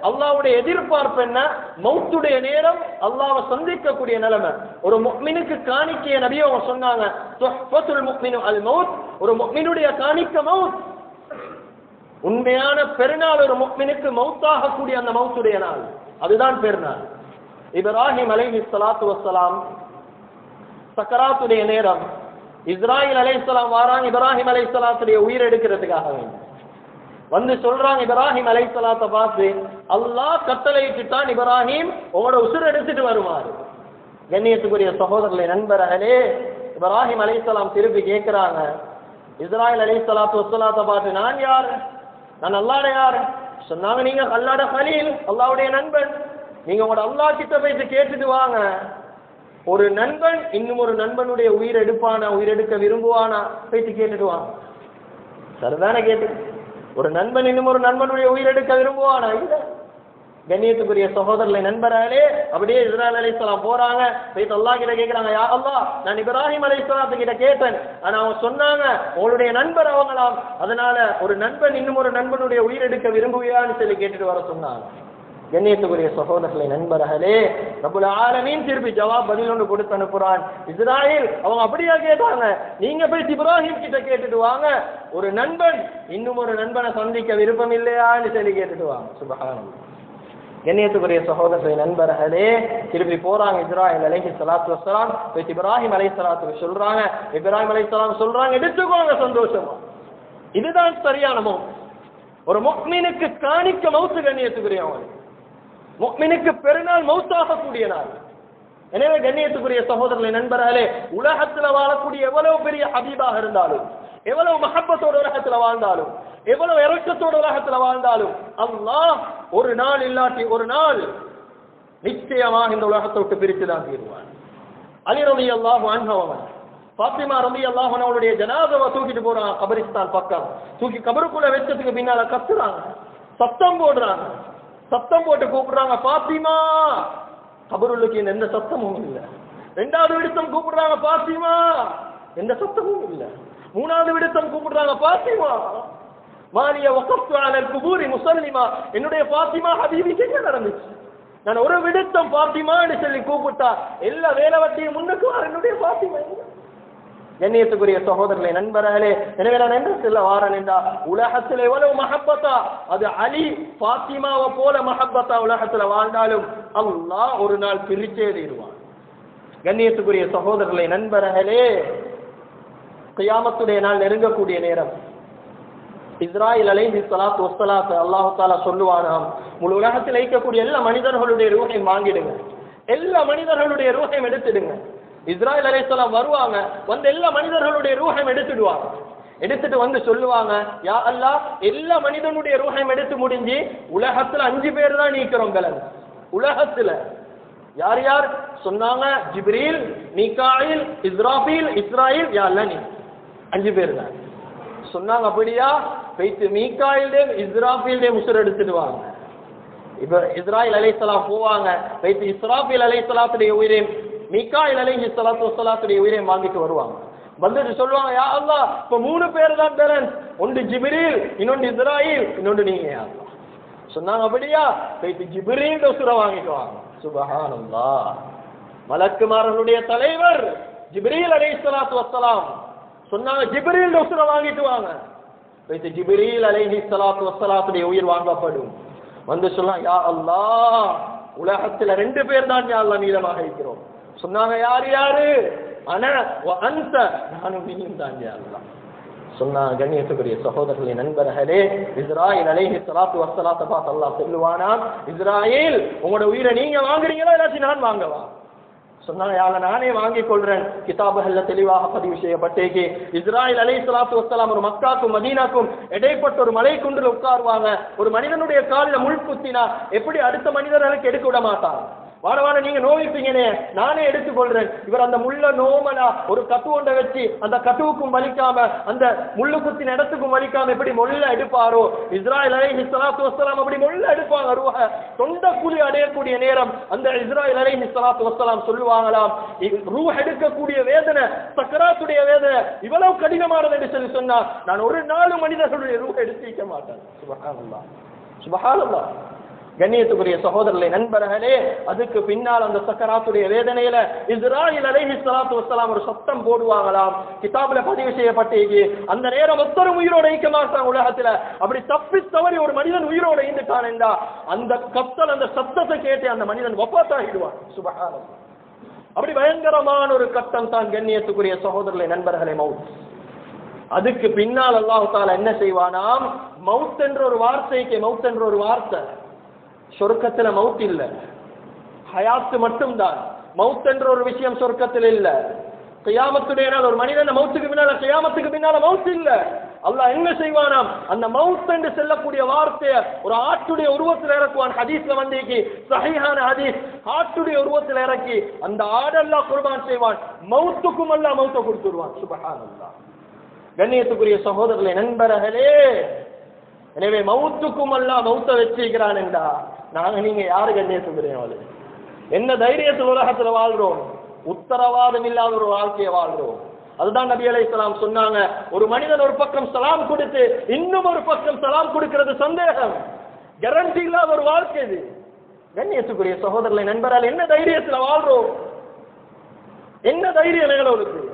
அல்லாஹ்வுடைய எதிர்பார்ப்பு என்ன மௌத்துடைய நேரம் அல்லாஹ்வை சந்திக்கக்கூடிய நிலைமை ஒரு முக்மினுக்கு காணிக்கைய நபி அவங்க சொன்னாங்க துஹ்ஃபத்துல் முக்மினு அல் மௌத் ஒரு முக்மினுடைய காணிக்க மௌத் உண்மையான பெருநாள் ஒரு முக்மினுக்கு மௌத்தாகக்கூடிய அந்த மௌத்துடைய நாள் அதுதான் பெருநாள் இப்ராஹிம் அலைஹி ஸலாத்து வஸ்ஸலாம் சக்கராத்துடைய நேரம் இஸ்ராயில் அலைஹிஸ்ஸலாம் வாராங்க இப்ராஹிம் அலைஹிஸ்ஸலாத்துடைய உயிர் எடுக்கிறதுக்காக வேண்டி வந்து சொல்றாங்க இப்ராஹிம் அலைஹிஸ்ஸலாத்தை பார்த்து அல்லாஹ் கட்டளையிட்டுட்டான் இப்ராஹிம் உங்களோட உசுர் எடுத்துட்டு வருவாரு கண்ணியத்துக்குரிய சகோதரர்களே நண்பர்களே இப்ராஹிம் அலைஹிஸ்ஸலாம் திருப்பி கேட்கிறாங்க இஸ்ராயில் அலைஹிஸ்ஸலாத்து வஸ்ஸலாத்தை பார்த்து நான் யார் நான் அல்லாட யார் சொன்னாங்க நீங்க அல்லாட கலீல் அல்லாவுடைய நண்பன் நீங்க உங்களோட அல்லாஹ் கிட்ட போயிட்டு கேட்டுட்டு வாங்க ஒரு நண்பன் இன்னும் ஒரு நண்பனுடைய உயிர் எடுப்பானா உயிர் எடுக்க விரும்புவானா போயிட்டு கேட்டுட்டு வாங்க சரிதானே கேட்டு ஒரு நண்பன் இன்னும் ஒரு நண்பனுடைய உயிர் எடுக்க விரும்புவானா இல்ல கண்ணியத்துக்குரிய சகோதரர்களை நண்பர்களே அப்படியே இஸ்ராயல் அலைஹிஸ்ஸலாம் போறாங்க போய் அல்லாஹ் கிட்ட கேக்குறாங்க யா அல்லாஹ் நான் இப்ராஹிம் அலைஹிஸ்ஸலாத்து கிட்ட கேட்டேன் ஆனா அவங்க சொன்னாங்க உங்களுடைய நண்பர் அவங்களாம் அதனால ஒரு நண்பன் இன்னும் ஒரு நண்பனுடைய உயிர் எடுக்க விரும்புவியான்னு சொல்லி கேட்டுட்டு வர சொன்னாங்க கண்ணியத்துக்குரிய சகோதரர்களை நண்பர்களே ரபுல் ஆலமீன் திருப்பி ஜவாப் பதில் ஒன்று கொடுத்து அனுப்புறான் இஸ்ராயல் அவங்க அப்படியா கேட்டாங்க நீங்க போய் இப்ராஹிம் கிட்ட கேட்டுட்டு வாங்க ஒரு நண்பன் இன்னும் ஒரு நண்பனை சந்திக்க விருப்பம் இல்லையான்னு சொல்லி கேட்டுட்டு வாங்க சுபஹானம் கண்ணியத்துக்குரிய சகோதரர்களை நண்பர்களே திருப்பி போறாங்க இஸ்ராயல் அலைஹி ஸலாத்து வஸ்ஸலாம் போய் இப்ராஹிம் அலைஹி ஸலாத்து சொல்றாங்க இப்ராஹிம் அலைஹி ஸலாம் சொல்றாங்க எடுத்துக்கோங்க சந்தோஷமா இதுதான் சரியான மௌத் ஒரு முக்மீனுக்கு காணிக்க மௌத்து கண்ணியத்துக்குரிய அவன் முக்மினுக்கு பெருநாள் மௌத்தாகக்கூடிய நாள் எனவே கண்ணியத்துக்குரிய சகோதரர்களை நண்பர்களே உலகத்துல வாழக்கூடிய எவ்வளவு பெரிய ஹபீபாக இருந்தாலும் எவ்வளவு மஹப்பத்தோட உலகத்துல வாழ்ந்தாலும் எவ்வளவு இறக்கத்தோட உலகத்துல வாழ்ந்தாலும் அல்லாஹ் ஒரு நாள் இல்லாட்டி ஒரு நாள் நிச்சயமாக இந்த உலகத்தை விட்டு பிரித்து தான் தீருவான் அலி ரவி அல்லாஹ் அன்ஹவன் பாத்திமா ரவி அல்லாஹ் அவனுடைய ஜனாதவை தூக்கிட்டு போறான் கபரிஸ்தான் பக்கம் தூக்கி கபருக்குள்ள வச்சதுக்கு பின்னால கத்துறாங்க சத்தம் போடுறாங்க சத்தம் போட்டு கூப்பிடுறாங்க பாத்திமா கபருளுக்கு எந்த சத்தமும் இல்ல ரெண்டாவது விடுத்தம் கூப்பிடுறாங்க பாத்திமா எந்த சத்தமும் இல்ல மூணாவது விடுத்தம் கூப்பிடுறாங்க பாத்திமா மானிய வகப்து அலல் குபூரி முசல்லிமா என்னுடைய பாத்திமா ஹபீபிக்கு என்ன நடந்துச்சு நான் ஒரு விடுத்தம் பாத்திமான்னு சொல்லி கூப்பிட்டா எல்லா வேலைவத்தையும் முன்னுக்கு வர என்னுடைய பாத்திமா எங்க? கண்ணியத்துக்குரிய சகோதரர்களே நண்பர்களே எனவே நான் என்ன சொல்ல வாரன் என்றா உலகத்தில் எவ்வளவு மஹப்பத்தா அது அலி பாத்திமாவை போல மஹப்பத்தா உலகத்துல வாழ்ந்தாலும் அல்லாஹ் ஒரு நாள் பிரிச்சே தீருவான் கண்ணியத்துக்குரிய சகோதரர்களே நண்பர்களே கியாமத்துடைய நாள் நெருங்கக்கூடிய நேரம் இஸ்ராயில் அலைஹி ஸலாத்து வஸ்ஸலாத்து அல்லாஹ் தஆலா சொல்லுவானாம் முழு உலகத்தில் இருக்கக்கூடிய எல்லா மனிதர்களுடைய ரூஹையும் வாங்கிடுங்க எல்லா மனிதர்களுடைய ரூஹையும் எடுத்துடுங்க இஸ்ராயல் அலைஹிஸ்ஸலாம் வருவாங்க வந்து எல்லா மனிதர்களுடைய ரூஹையும் எடுத்துடுவாங்க எடுத்துட்டு வந்து சொல்லுவாங்க யா அல்லாஹ் எல்லா மனிதனுடைய ரூஹையும் எடுத்து முடிஞ்சு உலகத்துல அஞ்சு பேர் தான் நீக்கிறோம் கலன் உலகத்துல யார் யார் சொன்னாங்க ஜிப்ரீல் மீகாயில் இஸ்ராபீல் இஸ்ராயில் யா அல்லாஹ் நீ அஞ்சு பேர் தான் சொன்னாங்க அப்படியா போயிட்டு மீகாயில்டே இஸ்ராபீல்டே முசுர் எடுத்துட்டு வாங்க இப்ப இஸ்ராயில் அலைஹிஸ்ஸலாம் போவாங்க போயிட்டு இஸ்ராபீல் அலைஹிஸ்ஸலாத்துடைய உயிரையும் மீகாயில் அலைஹி ஸலாத்து வஸ்ஸலாத்துடைய உயிரையும் வாங்கிட்டு வருவாங்க வந்துட்டு சொல்லுவாங்க யா அல்லாஹ் இப்ப மூணு பேர் தான் பேரன்ஸ் ஒன்று ஜிப்ரீல் இன்னொன்று இஸ்ராயில் இன்னொன்று நீங்க யா அல்லாஹ் சொன்னாங்க அப்படியா போயிட்டு ஜிப்ரீல் உசுர வாங்கிட்டு வாங்க சுபஹானல்லாஹ் மலக்குமாரனுடைய தலைவர் ஜிப்ரீல் அலைஹிஸ்ஸலாத்து வஸ்ஸலாம் சொன்னாங்க ஜிப்ரீல் உசுர வாங்கிட்டு வாங்க வைத்து ஜிப்ரீல் அலைஹி ஸலாத்து வஸ்ஸலாத்துடைய உயிர் வாங்கப்படும் வந்து சொல்லலாம் யா அல்லாஹ் உலகத்துல ரெண்டு பேர் தான் யா அல்லாஹ் மீதமாக இருக்கிறோம் சொன்னாங்க யார் யாரு அன வ அன்த நானும் நீயும் தான் யா அல்லாஹ் சொன்னாங்க கண்ணியத்துக்குரிய சகோதரர்களே நண்பர்களே இஸ்ராயில் அலைஹி ஸலாத்து வஸ்ஸலாத்தை பார்த்து அல்லாஹ் சொல்லுவானா இஸ்ராயில் உங்களோட உயிரை நீங்க வாங்குறீங்களா இல்லாட்டி நான் வாங்கவா சொன்னாங்க யால நானே வாங்கிக் கொள்றேன் கிதாபுகள்ல தெளிவாக பதிவு செய்யப்பட்டேக்கு இஸ்ராயல் அலை சலாத்து வசலாம் ஒரு மக்காக்கும் மதீனாக்கும் இடைப்பட்ட ஒரு மலை குன்றில் உட்காருவாங்க ஒரு மனிதனுடைய காலில் முள் குத்தினா எப்படி அடுத்த மனிதர்களுக்கு எடுக்க விட மாட்டாங்க வாட வாட நீங்க நோவிப்பீங்கனே நானே எடுத்துக்கொள்றேன் இவர் அந்த முள்ள நோமலா ஒரு கட்டு ஒன்றை வச்சு அந்த கட்டுவுக்கும் வலிக்காம அந்த முள்ளு குத்தின இடத்துக்கும் வலிக்காம எப்படி முள்ள எடுப்பாரோ இஸ்ராயல் அலைஹி ஸலாத்து வஸ்ஸலாம் அப்படி முள்ள எடுப்பாங்க ரூஹ தொண்ட குழி அடையக்கூடிய நேரம் அந்த இஸ்ராயல் அலைஹி ஸலாத்து வஸ்ஸலாம் சொல்லுவாங்களாம் இ- ரூஹ் எடுக்கக்கூடிய வேதனை சக்கராத்துடைய வேதனை இவ்வளவு கடினமானது என்று சொல்லி சொன்னா நான் ஒரு நாலு மனிதர்களுடைய ரூஹ் எடுத்து வைக்க மாட்டேன் சுபஹானல்லாஹ் சுபஹானல்லாஹ் கண்ணியத்துக்குரிய சகோதரர்களே நண்பர்களே அதுக்கு பின்னால் அந்த சக்கராத்துடைய வேதனையில இஸ்ராயில் அலைஹி ஸலாத்து வஸ்ஸலாம் ஒரு சத்தம் போடுவாங்களாம் கிதாபுல பதிவு செய்யப்பட்டிருக்கு அந்த நேரம் ஒத்தரும் உயிரோட ஈக்க மாட்டாங்க உலகத்துல அப்படி தப்பி தவறி ஒரு மனிதன் உயிரோட ஈந்துட்டான் என்றா அந்த கத்தல் அந்த சத்தத்தை கேட்டு அந்த மனிதன் ஒப்பாத்தாகிடுவான் சுபஹானல்லாஹ் அப்படி பயங்கரமான ஒரு கட்டம் தான் கண்ணியத்துக்குரிய சகோதரர்களே நண்பர்களே மவுத் அதுக்கு பின்னால் அல்லாஹு தாலா என்ன செய்வானாம் மவுத் என்ற ஒரு வார்த்தைக்கு மவுத் என்ற ஒரு வார்த்தை சொர்க்கத்துல மவுத் இல்ல ஹயாத்து மட்டும்தான் மவுத் என்ற ஒரு விஷயம் சொர்க்கத்தில் இல்ல கியாமத்துடைய நாள் ஒரு மனிதன் மவுத்துக்கு பின்னால கியாமத்துக்கு பின்னால மவுத் இல்ல அல்லாஹ் என்ன செய்வானாம் அந்த மவுத் என்று செல்லக்கூடிய வார்த்தையை ஒரு ஆட்டுடைய உருவத்தில் இறக்குவான் ஹதீஸ்ல வந்தீங்க சஹீஹான ஹதீஸ் ஆட்டுடைய உருவத்தில் இறக்கி அந்த ஆடெல்லாம் குர்பான் செய்வான் மவுத்துக்கும் அல்லாஹ் மவுத்தை கொடுத்துருவான் சுபஹானல்லாஹ் கண்ணியத்துக்குரிய சகோதரர்களே நண்பர்களே எனவே மவுத்துக்கும் அல்லாஹ் மவுத்த வச்சிருக்கிறான் என்றா நாங்க நீங்க யாரு கண்ணியத்துக்குரியவளு என்ன தைரியத்தில் உலகத்துல வாழ்றோம் உத்தரவாதம் இல்லாத ஒரு வாழ்க்கையை வாழ்றோம் அதுதான் நபி அலைஹிஸ்ஸலாம் சொன்னாங்க ஒரு மனிதன் ஒரு பக்கம் சலாம் கொடுத்து இன்னும் ஒரு பக்கம் சலாம் கொடுக்கிறது சந்தேகம் கேரண்டி இல்லாத ஒரு வாழ்க்கை இது கண்ணியத்துக்குரிய சகோதரர்களை நண்பரால் என்ன தைரியத்துல வாழ்றோம் என்ன தைரியம் எங்களுக்கு